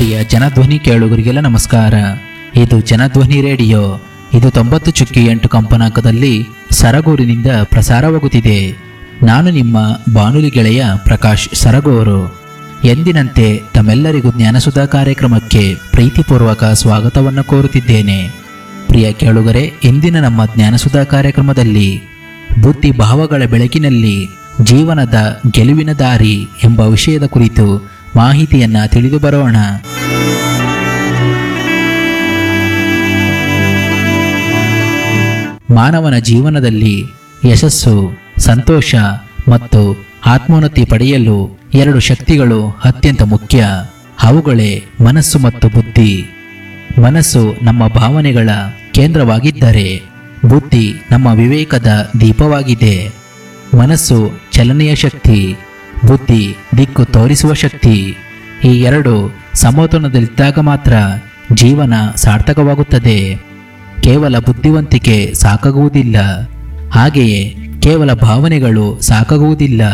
ಪ್ರಿಯ ಜನಧ್ವನಿ ಕೇಳುಗರಿಗೆಲ್ಲ ನಮಸ್ಕಾರ ಇದು ಜನಧ್ವನಿ ರೇಡಿಯೋ ಇದು ತೊಂಬತ್ತು ಚುಕ್ಕಿ ಎಂಟು ಕಂಪನಾಂಕದಲ್ಲಿ ಸರಗೂರಿನಿಂದ ಪ್ರಸಾರವಾಗುತ್ತಿದೆ ನಾನು ನಿಮ್ಮ ಬಾನುಲಿ ಗೆಳೆಯ ಪ್ರಕಾಶ್ ಸರಗೂರು ಎಂದಿನಂತೆ ತಮ್ಮೆಲ್ಲರಿಗೂ ಜ್ಞಾನಸುಧಾ ಕಾರ್ಯಕ್ರಮಕ್ಕೆ ಪ್ರೀತಿಪೂರ್ವಕ ಸ್ವಾಗತವನ್ನು ಕೋರುತ್ತಿದ್ದೇನೆ ಪ್ರಿಯ ಕೇಳುಗರೆ ಇಂದಿನ ನಮ್ಮ ಜ್ಞಾನಸುಧಾ ಕಾರ್ಯಕ್ರಮದಲ್ಲಿ ಬುದ್ಧಿ ಭಾವಗಳ ಬೆಳಕಿನಲ್ಲಿ ಜೀವನದ ಗೆಲುವಿನ ದಾರಿ ಎಂಬ ವಿಷಯದ ಕುರಿತು ಮಾಹಿತಿಯನ್ನ ತಿಳಿದು ಬರೋಣ ಮಾನವನ ಜೀವನದಲ್ಲಿ ಯಶಸ್ಸು ಸಂತೋಷ ಮತ್ತು ಆತ್ಮೋನ್ನತಿ ಪಡೆಯಲು ಎರಡು ಶಕ್ತಿಗಳು ಅತ್ಯಂತ ಮುಖ್ಯ ಅವುಗಳೇ ಮನಸ್ಸು ಮತ್ತು ಬುದ್ಧಿ ಮನಸ್ಸು ನಮ್ಮ ಭಾವನೆಗಳ ಕೇಂದ್ರವಾಗಿದ್ದರೆ ಬುದ್ಧಿ ನಮ್ಮ ವಿವೇಕದ ದೀಪವಾಗಿದೆ ಮನಸ್ಸು ಚಲನೆಯ ಶಕ್ತಿ ಬುದ್ಧಿ ದಿಕ್ಕು ತೋರಿಸುವ ಶಕ್ತಿ ಈ ಎರಡು ಸಮತೋಲನದಲ್ಲಿದ್ದಾಗ ಮಾತ್ರ ಜೀವನ ಸಾರ್ಥಕವಾಗುತ್ತದೆ ಕೇವಲ ಬುದ್ಧಿವಂತಿಕೆ ಸಾಕಾಗುವುದಿಲ್ಲ ಹಾಗೆಯೇ ಕೇವಲ ಭಾವನೆಗಳು ಸಾಕಾಗುವುದಿಲ್ಲ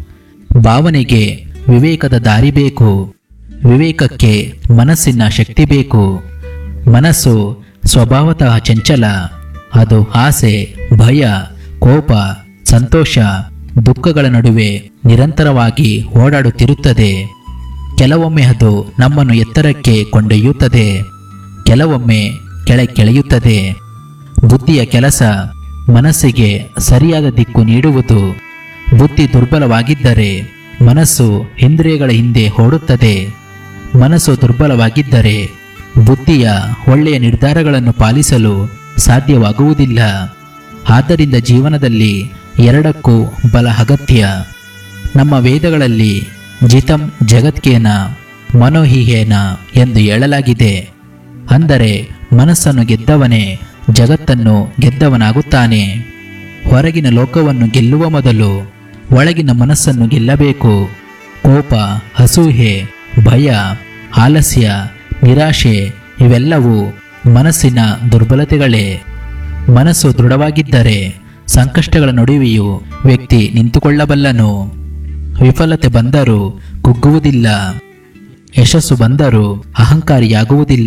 ಭಾವನೆಗೆ ವಿವೇಕದ ದಾರಿ ಬೇಕು ವಿವೇಕಕ್ಕೆ ಮನಸ್ಸಿನ ಶಕ್ತಿ ಬೇಕು ಮನಸ್ಸು ಸ್ವಭಾವತಃ ಚಂಚಲ ಅದು ಆಸೆ ಭಯ ಕೋಪ ಸಂತೋಷ ದುಃಖಗಳ ನಡುವೆ ನಿರಂತರವಾಗಿ ಓಡಾಡುತ್ತಿರುತ್ತದೆ ಕೆಲವೊಮ್ಮೆ ಅದು ನಮ್ಮನ್ನು ಎತ್ತರಕ್ಕೆ ಕೊಂಡೊಯ್ಯುತ್ತದೆ ಕೆಲವೊಮ್ಮೆ ಕೆಳಕ್ಕೆಳೆಯುತ್ತದೆ ಬುದ್ಧಿಯ ಕೆಲಸ ಮನಸ್ಸಿಗೆ ಸರಿಯಾದ ದಿಕ್ಕು ನೀಡುವುದು ಬುದ್ಧಿ ದುರ್ಬಲವಾಗಿದ್ದರೆ ಮನಸ್ಸು ಇಂದ್ರಿಯಗಳ ಹಿಂದೆ ಓಡುತ್ತದೆ ಮನಸ್ಸು ದುರ್ಬಲವಾಗಿದ್ದರೆ ಬುದ್ಧಿಯ ಒಳ್ಳೆಯ ನಿರ್ಧಾರಗಳನ್ನು ಪಾಲಿಸಲು ಸಾಧ್ಯವಾಗುವುದಿಲ್ಲ ಆದ್ದರಿಂದ ಜೀವನದಲ್ಲಿ ಎರಡಕ್ಕೂ ಬಲ ಅಗತ್ಯ ನಮ್ಮ ವೇದಗಳಲ್ಲಿ ಜಿತಂ ಜಗತ್ಕೇನ ಮನೋಹಿಹೇನ ಎಂದು ಹೇಳಲಾಗಿದೆ ಅಂದರೆ ಮನಸ್ಸನ್ನು ಗೆದ್ದವನೇ ಜಗತ್ತನ್ನು ಗೆದ್ದವನಾಗುತ್ತಾನೆ ಹೊರಗಿನ ಲೋಕವನ್ನು ಗೆಲ್ಲುವ ಮೊದಲು ಒಳಗಿನ ಮನಸ್ಸನ್ನು ಗೆಲ್ಲಬೇಕು ಕೋಪ ಅಸೂಹೆ ಭಯ ಆಲಸ್ಯ ನಿರಾಶೆ ಇವೆಲ್ಲವೂ ಮನಸ್ಸಿನ ದುರ್ಬಲತೆಗಳೇ ಮನಸ್ಸು ದೃಢವಾಗಿದ್ದರೆ ಸಂಕಷ್ಟಗಳ ನಡುವೆಯೂ ವ್ಯಕ್ತಿ ನಿಂತುಕೊಳ್ಳಬಲ್ಲನು ವಿಫಲತೆ ಬಂದರೂ ಕುಗ್ಗುವುದಿಲ್ಲ ಯಶಸ್ಸು ಬಂದರೂ ಅಹಂಕಾರಿಯಾಗುವುದಿಲ್ಲ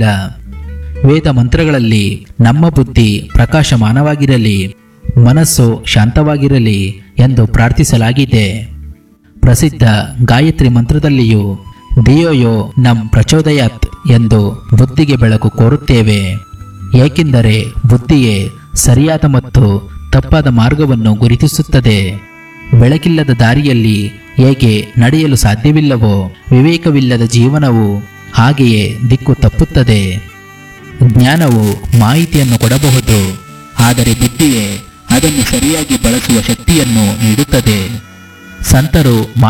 ವೇದ ಮಂತ್ರಗಳಲ್ಲಿ ನಮ್ಮ ಬುದ್ಧಿ ಪ್ರಕಾಶಮಾನವಾಗಿರಲಿ ಮನಸ್ಸು ಶಾಂತವಾಗಿರಲಿ ಎಂದು ಪ್ರಾರ್ಥಿಸಲಾಗಿದೆ ಪ್ರಸಿದ್ಧ ಗಾಯತ್ರಿ ಮಂತ್ರದಲ್ಲಿಯೂ ದಿಯೋಯೋ ನಮ್ ಪ್ರಚೋದಯಾತ್ ಎಂದು ಬುದ್ಧಿಗೆ ಬೆಳಕು ಕೋರುತ್ತೇವೆ ಏಕೆಂದರೆ ಬುದ್ಧಿಯೇ ಸರಿಯಾದ ಮತ್ತು ತಪ್ಪಾದ ಮಾರ್ಗವನ್ನು ಗುರುತಿಸುತ್ತದೆ ಬೆಳಕಿಲ್ಲದ ದಾರಿಯಲ್ಲಿ ಹೇಗೆ ನಡೆಯಲು ಸಾಧ್ಯವಿಲ್ಲವೋ ವಿವೇಕವಿಲ್ಲದ ಜೀವನವು ಹಾಗೆಯೇ ದಿಕ್ಕು ತಪ್ಪುತ್ತದೆ ಜ್ಞಾನವು ಮಾಹಿತಿಯನ್ನು ಕೊಡಬಹುದು ಆದರೆ ಬುದ್ಧಿಯೇ ಅದನ್ನು ಸರಿಯಾಗಿ ಬಳಸುವ ಶಕ್ತಿಯನ್ನು ನೀಡುತ್ತದೆ ಸಂತರು